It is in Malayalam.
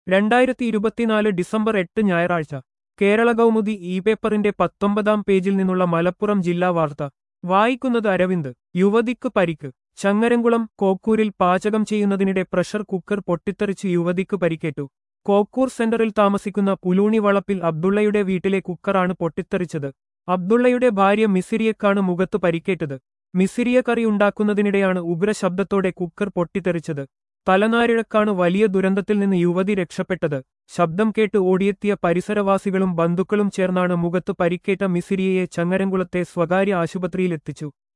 രണ്ടായിരത്തി ഇരുപത്തിനാല് ഡിസംബർ എട്ട് ഞായറാഴ്ച കേരള കൗമുദി ഇ പേപ്പറിന്റെ പത്തൊമ്പതാം പേജിൽ നിന്നുള്ള മലപ്പുറം ജില്ലാ വാർത്ത വായിക്കുന്നത് അരവിന്ദ് യുവതിക്ക് പരിക്ക് ചങ്ങരംകുളം കോക്കൂരിൽ പാചകം ചെയ്യുന്നതിനിടെ പ്രഷർ കുക്കർ പൊട്ടിത്തെറിച്ച് യുവതിക്ക് പരിക്കേറ്റു കോക്കൂർ സെന്ററിൽ താമസിക്കുന്ന പുലൂണി വളപ്പിൽ അബ്ദുള്ളയുടെ വീട്ടിലെ കുക്കറാണ് പൊട്ടിത്തെറിച്ചത് അബ്ദുള്ളയുടെ ഭാര്യ മിസിരിയക്കാണ് മുഖത്ത് പരിക്കേറ്റത് മിസിരിയ കറി ഉണ്ടാക്കുന്നതിനിടെയാണ് ഉഗ്രശബ്ദത്തോടെ കുക്കർ പൊട്ടിത്തെറിച്ചത് തലനാരിഴക്കാണ് വലിയ ദുരന്തത്തിൽ നിന്ന് യുവതി രക്ഷപ്പെട്ടത് ശബ്ദം കേട്ട് ഓടിയെത്തിയ പരിസരവാസികളും ബന്ധുക്കളും ചേർന്നാണ് മുഖത്ത് പരിക്കേറ്റ മിസിരിയയെ ചങ്ങരംകുളത്തെ സ്വകാര്യ ആശുപത്രിയിലെത്തിച്ചു